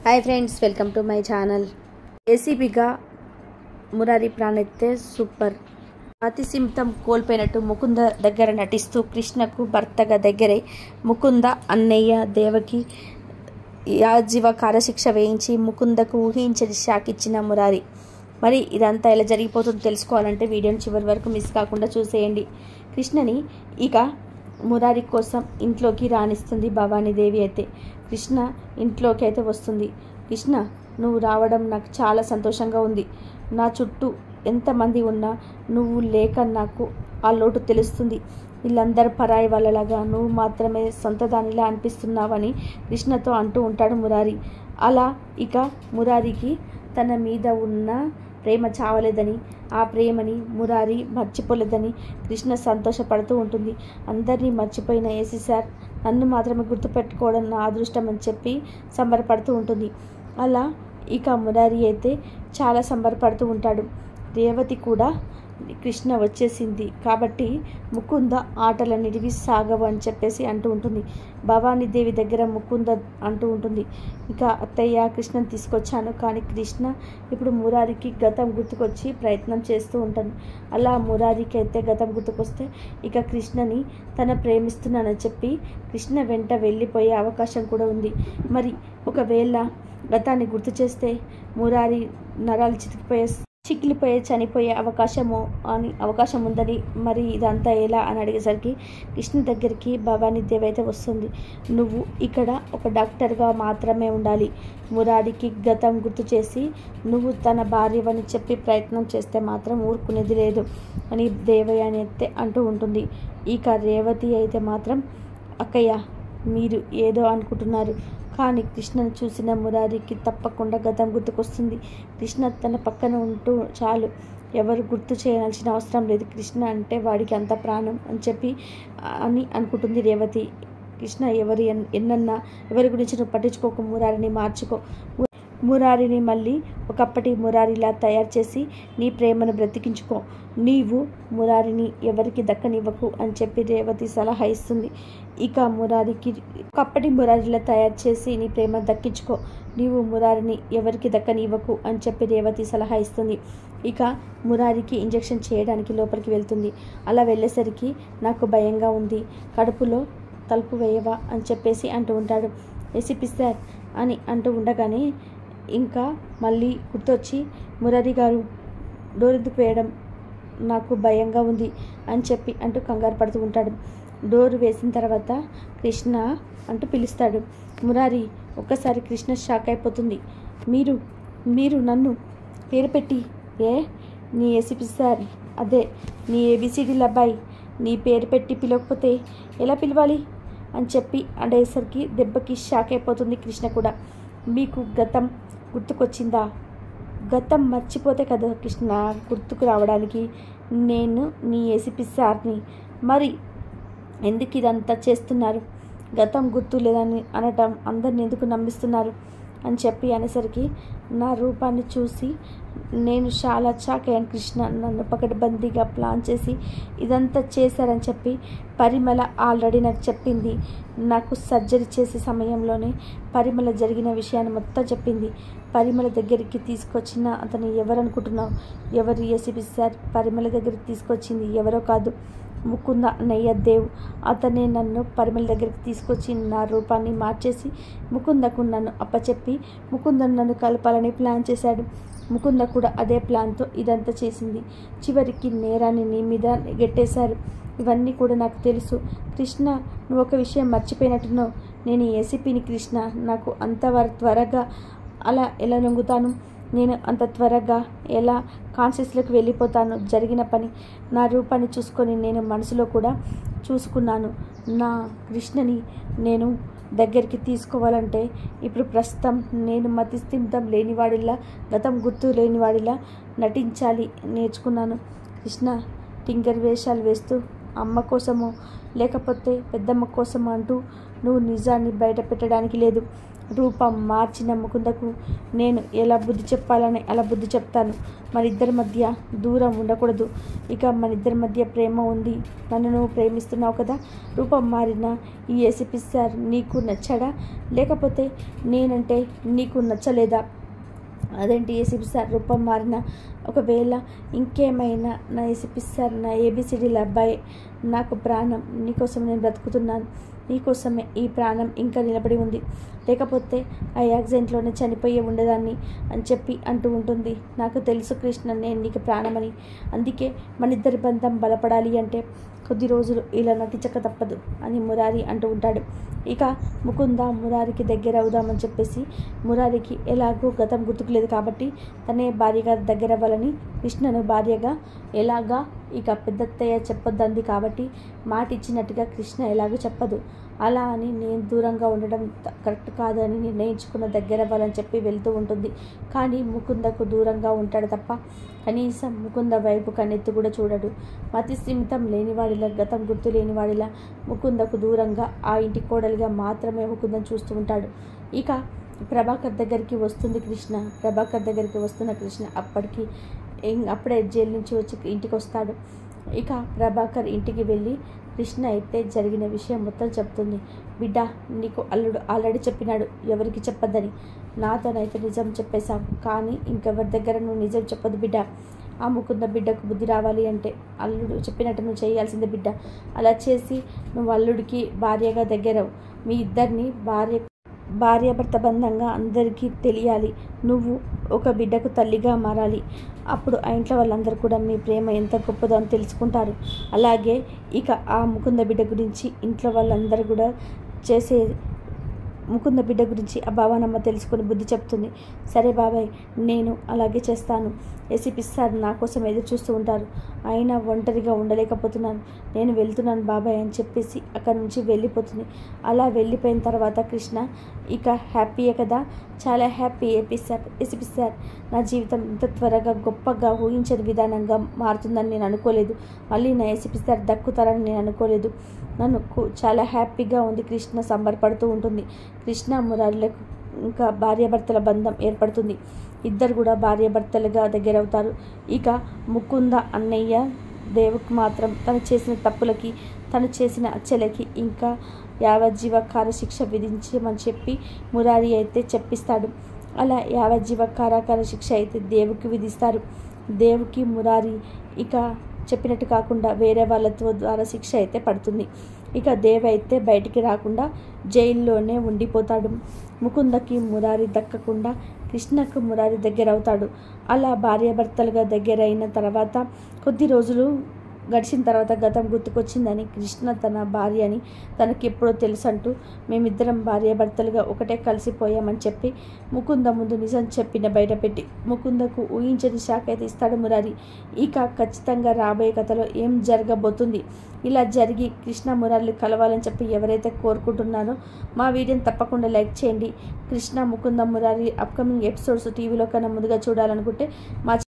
hi friends welcome to my channel ఏసీబీగా మురారి ప్రాణెత్తే super అతి సిమితం కోల్పోయినట్టు ముకుంద దగ్గర నటిస్తూ కృష్ణకు భర్తగా దగ్గరై ముకుంద అన్నయ్య దేవకి యాజీవ కారశిక్ష వేయించి ముకుందకు ఊహించని షాక్ ఇచ్చిన మురారి మరి ఇదంతా ఎలా జరిగిపోతుందో తెలుసుకోవాలంటే వీడియోని చివరి వరకు మిస్ కాకుండా చూసేయండి కృష్ణని ఇక మురారి కోసం ఇంట్లోకి రాణిస్తుంది భవానీదేవి అయితే కృష్ణ ఇంట్లోకి అయితే వస్తుంది కృష్ణ నువ్వు రావడం నాకు చాలా సంతోషంగా ఉంది నా చుట్టూ ఎంతమంది ఉన్నా నువ్వు లేక నాకు ఆ లోటు తెలుస్తుంది వీళ్ళందరూ పరాయి వాళ్ళలాగా నువ్వు మాత్రమే సొంత దానిలా అనిపిస్తున్నావని కృష్ణతో అంటూ ఉంటాడు మురారి అలా ఇక మురారికి తన మీద ఉన్న ప్రేమ చావలేదని ఆ ప్రేమని మురారి మర్చిపోలేదని కృష్ణ సంతోషపడుతూ ఉంటుంది అందరినీ మర్చిపోయిన ఏసీ సార్ నన్ను మాత్రమే గుర్తుపెట్టుకోవడం నా అదృష్టం అని చెప్పి సంబరపడుతూ ఉంటుంది అలా ఇక మురారి అయితే చాలా సంబరపడుతూ ఉంటాడు రేవతి కూడా కృష్ణ వచ్చేసింది కాబట్టి ముకుంద ఆటల నిడివి సాగవు అని చెప్పేసి అంటూ ఉంటుంది భవానీదేవి దగ్గర ముకుంద అంటూ ఉంటుంది ఇక అత్తయ్య కృష్ణని తీసుకొచ్చాను కానీ కృష్ణ ఇప్పుడు మురారికి గతం గుర్తుకొచ్చి ప్రయత్నం చేస్తూ ఉంటాను అలా మురారికి అయితే గతం గుర్తుకొస్తే ఇక కృష్ణని తన ప్రేమిస్తున్నానని చెప్పి కృష్ణ వెంట వెళ్ళిపోయే అవకాశం కూడా ఉంది మరి ఒకవేళ గతాన్ని గుర్తు చేస్తే మురారి నరాలు చితికిపోయే చిక్కిలిపోయే చనిపోయే అవకాశము అని అవకాశం ఉందని మరి ఇదంతా ఎలా అని అడిగేసరికి కృష్ణ దగ్గరికి భవానీ దేవి అయితే వస్తుంది నువ్వు ఇక్కడ ఒక డాక్టర్గా మాత్రమే ఉండాలి మురారికి గతం గుర్తు చేసి నువ్వు తన భార్యవని చెప్పి ప్రయత్నం చేస్తే మాత్రం ఊరుకునేది లేదు అని దేవయ్య అని అయితే అంటూ ఉంటుంది ఇక రేవతి అయితే మాత్రం అక్కయ్య మీరు ఏదో అనుకుంటున్నారు కానీ కృష్ణను చూసిన మురారికి తప్పకుండా గతం గుర్తుకొస్తుంది కృష్ణ తన పక్కన ఉంటూ చాలు ఎవరు గుర్తు చేయాల్సిన అవసరం లేదు కృష్ణ అంటే వాడికి అంత ప్రాణం అని చెప్పి అని అనుకుంటుంది రేవతి కృష్ణ ఎవరు ఎన్- ఎన్నన్నా ఎవరి గురించి నువ్వు పట్టించుకోకు మురారిని మార్చుకో ము- మురారిని మళ్ళీ ఒకప్పటి మురారిలా తయారు చేసి నీ ప్రేమను బ్రతికించుకో నీవు మురారిని ఎవరికి దక్కనివ్వకు అని చెప్పి రేవతి సలహా ఇస్తుంది ఇక మురారికి ఒకప్పటి మురారిలా తయారు చేసి నీ ప్రేమ దక్కించుకో నీవు మురారిని ఎవరికి దక్కనివ్వకు అని చెప్పి రేవతి సలహా ఇస్తుంది ఇక మురారికి ఇంజెక్షన్ చేయడానికి లోపలికి వెళ్తుంది అలా వెళ్ళేసరికి నాకు భయంగా ఉంది కడుపులో తలుపు వేయవా అని చెప్పేసి అంటూ ఉంటాడు ఏసీపీ సార్ అని అంటూ ఉండగానే ఇంకా మళ్ళీ గుర్తొచ్చి మురారి గారు డోర్ ఎందుకు వేయడం నాకు భయంగా ఉంది అని చెప్పి అంటూ కంగారు పడుతూ ఉంటాడు డోర్ వేసిన తర్వాత కృష్ణ అంటూ పిలుస్తాడు మురారి ఒక్కసారి కృష్ణ షాక్ అయిపోతుంది మీరు మీరు నన్ను పేరు పెట్టి ఏ నీ ఏసీపీ సార్ అదే నీ ఏబిసిడీల అబ్బాయి నీ పేరు పెట్టి పిలవకపోతే ఎలా పిలవాలి అని చెప్పి అనేసరికి దెబ్బకి షాక్ అయిపోతుంది కృష్ణ కూడా మీకు గతం గుర్తుకొచ్చిందా గతం మర్చిపోతే కదా కృష్ణ గుర్తుకు రావడానికి నేను నీ ఏసీపీ సార్ని మరి ఎందుకు ఇదంతా చేస్తున్నారు గతం గుర్తు లేదని అనటం అందరిని ఎందుకు నమ్మిస్తున్నారు అని చెప్పి అనేసరికి నా రూపాన్ని చూసి నేను చాలా షాక్ అయ్యాను కృష్ణ నన్ను పకడ్బందీగా ప్లాన్ చేసి ఇదంతా చేశారని చెప్పి పరిమళ ఆల్రెడీ నాకు చెప్పింది నాకు సర్జరీ చేసే సమయంలోనే పరిమళ జరిగిన విషయాన్ని మొత్తం చెప్పింది పరిమళ దగ్గరికి తీసుకొచ్చిన అతను ఎవరనుకుంటున్నావు ఎవరు ఏసీపీ సార్ పరిమళ దగ్గరికి తీసుకొచ్చింది ఎవరో కాదు ముకుంద అన్నయ్య దేవ్ అతనే నన్ను పరిమళ దగ్గరికి తీసుకొచ్చి నా రూపాన్ని మార్చేసి ముకుందకు నన్ను అప్పచెప్పి ముకుంద నన్ను కలపాలని ప్లాన్ చేశాడు ముకుంద కూడా అదే ప్లాన్తో ఇదంతా చేసింది చివరికి నేరాన్ని నీ మీద గెట్టేశారు ఇవన్నీ కూడా నాకు తెలుసు కృష్ణ నువ్వు ఒక విషయం మర్చిపోయినట్టున్నావు నేను ఏసీపీని కృష్ణ నాకు అంత త్వరగా అలా ఎలా లొంగుతాను నేను అంత త్వరగా ఎలా కాన్షియస్లోకి వెళ్ళిపోతాను జరిగిన పని నా రూపాన్ని చూసుకొని నేను మనసులో కూడా చూసుకున్నాను నా కృష్ణని నేను దగ్గరికి తీసుకోవాలంటే ఇప్పుడు ప్రస్తుతం నేను మతిస్థిమితం లేనివాడిలా గతం గుర్తు లేనివాడిలా నటించాలి నేర్చుకున్నాను కృష్ణ టింకర్ వేషాలు వేస్తూ అమ్మ కోసమో లేకపోతే పెద్దమ్మ కోసమో అంటూ నువ్వు నిజాన్ని బయట పెట్టడానికి లేదు రూపం మార్చిన ముకుందకు నేను ఎలా బుద్ధి చెప్పాలని అలా బుద్ధి చెప్తాను మన ఇద్దరి మధ్య దూరం ఉండకూడదు ఇక మన ఇద్దరి మధ్య ప్రేమ ఉంది నన్ను నువ్వు ప్రేమిస్తున్నావు కదా రూపం మారిన ఈ ఏసీపీ సార్ నీకు నచ్చాడా లేకపోతే నేనంటే నీకు నచ్చలేదా అదేంటి ఏసీపీ సార్ రూపం మారిన ఒకవేళ ఇంకేమైనా నా ఏసీపీ సార్ నా ఏబిసిడీల అబ్బాయి నాకు ప్రాణం నీకోసం నేను బ్రతుకుతున్నాను నీకోసమే ఈ ప్రాణం ఇంకా నిలబడి ఉంది లేకపోతే ఆ యాక్సిడెంట్లోనే చనిపోయి ఉండేదాన్ని అని చెప్పి అంటూ ఉంటుంది నాకు తెలుసు కృష్ణ నేను నీకు ప్రాణమని అందుకే మన ఇద్దరి బంధం బలపడాలి అంటే కొద్ది రోజులు ఇలా నటించక తప్పదు అని మురారి అంటూ ఉంటాడు ఇక ముకుంద మురారికి దగ్గర అవుదామని చెప్పేసి మురారికి ఎలాగో గతం గుర్తుకులేదు కాబట్టి తనే భార్యగా దగ్గర అవ్వాలని కృష్ణను భార్యగా ఎలాగా ఇక పెద్దత్తయ్య చెప్పొద్దంది కాబట్టి మాట ఇచ్చినట్టుగా కృష్ణ ఎలాగో చెప్పదు అలా అని నేను దూరంగా ఉండడం త- కరెక్ట్ కాదని నిర్ణయించుకున్న దగ్గర అవ్వాలని చెప్పి వెళ్తూ ఉంటుంది కానీ ముకుందకు దూరంగా ఉంటాడు తప్ప కనీసం ముకుంద వైపు కన్నెత్తి కూడా చూడడు మతి స్థిమితం లేనివాడిలా గతం గుర్తు లేనివాడిలా ముకుందకు దూరంగా ఆ ఇంటి కోడలిగా మాత్రమే ముకుందం చూస్తూ ఉంటాడు ఇక ప్రభాకర్ దగ్గరికి వస్తుంది కృష్ణ ప్రభాకర్ దగ్గరికి వస్తున్న కృష్ణ అప్పటికి ఇం- అప్పుడే జైలు నుంచి వచ్చి ఇంటికి వస్తాడు ఇక ప్రభాకర్ ఇంటికి వెళ్ళి కృష్ణ అయితే జరిగిన విషయం మొత్తం చెప్తుంది బిడ్డ నీకు అల్లుడు ఆల్రెడీ చెప్పినాడు ఎవరికి చెప్పొద్దని నాతోనైతే నిజం చెప్పేశావు కానీ ఇంకెవరి దగ్గర నువ్వు నిజం చెప్పొద్దు బిడ్డ ఆ ముకుంద బిడ్డకు బుద్ధి రావాలి అంటే అల్లుడు చెప్పినట్టు నువ్వు చేయాల్సిందే బిడ్డ అలా చేసి నువ్వు అల్లుడికి భార్యగా దగ్గరవు మీ ఇద్దరిని భార్య భార్యాభర్త బంధంగా అందరికీ తెలియాలి నువ్వు ఒక బిడ్డకు తల్లిగా మారాలి అప్పుడు ఆ ఇంట్లో వాళ్ళందరూ కూడా మీ ప్రేమ ఎంత గొప్పదో అని తెలుసుకుంటారు అలాగే ఇక ఆ ముకుంద బిడ్డ గురించి ఇంట్లో వాళ్ళందరూ కూడా చేసే ముకుంద బిడ్డ గురించి ఆ భావనమ్మ తెలుసుకొని బుద్ధి చెప్తుంది సరే బాబాయ్ నేను అలాగే చేస్తాను ఏసీపీ సార్ నా కోసం ఎదురు చూస్తూ ఉంటారు అయినా ఒంటరిగా ఉండలేకపోతున్నాను నేను వెళ్తున్నాను బాబాయ్ అని చెప్పేసి అక్కడి నుంచి వెళ్ళిపోతుంది అలా వెళ్ళిపోయిన తర్వాత కృష్ణ ఇక హ్యాపీయే కదా చాలా happy AP sir ACP sir నా జీవితం ఇంత త్వరగా గొప్పగా ఊహించని విధానంగా మారుతుందని నేను అనుకోలేదు మళ్ళీ నా ఏసీపీ సార్ దక్కుతారని నేను అనుకోలేదు నన్ను కు- చాలా హ్యాపీగా ఉంది కృష్ణ సంబరపడుతూ ఉంటుంది కృష్ణ మురారులకు ఇంకా భార్యాభర్తల బంధం ఏర్పడుతుంది ఇద్దరు కూడా భార్యాభర్తలుగా దగ్గరవుతారు ఇక ముకుంద అన్నయ్య దేవుకు మాత్రం తను చేసిన తప్పులకి తను చేసిన అచ్చలకి ఇంకా యావజ్జీవ కారశిక్ష విధించమని చెప్పి మురారి అయితే చెప్పిస్తాడు అలా యావజ్జీవ కారాకార శిక్ష అయితే దేవుకి విధిస్తారు దేవుకి మురారి ఇక చెప్పినట్టు కాకుండా వేరే వాళ్ళతో ద్వారా శిక్ష అయితే పడుతుంది ఇక దేవ్ అయితే బయటికి రాకుండా జైల్లోనే ఉండిపోతాడు ముకుందకి మురారి దక్కకుండా కృష్ణకు మురారి దగ్గర అవుతాడు అలా భార్యాభర్తలుగా దగ్గరైన తర్వాత కొద్ది రోజులు గడిచిన తర్వాత గతం గుర్తుకొచ్చిందని కృష్ణ తన భార్య అని తనకి ఎప్పుడో తెలుసు అంటూ మేమిద్దరం భార్యాభర్తలుగా ఒకటే కలిసిపోయామని చెప్పి ముకుంద ముందు నిజం చెప్పిన బయటపెట్టి ముకుందకు ఊహించని షాక్ అయితే ఇస్తాడు మురారి ఇక ఖచ్చితంగా రాబోయే కథలో ఏం జరగబోతుంది ఇలా జరిగి కృష్ణ మురారిని కలవాలని చెప్పి ఎవరైతే కోరుకుంటున్నారో మా వీడియోని తప్పకుండా లైక్ చేయండి కృష్ణ ముకుంద మురారి అప్కమింగ్ ఎపిసోడ్స్ టీవీలో కన్నా ముందుగా చూడాలనుకుంటే మా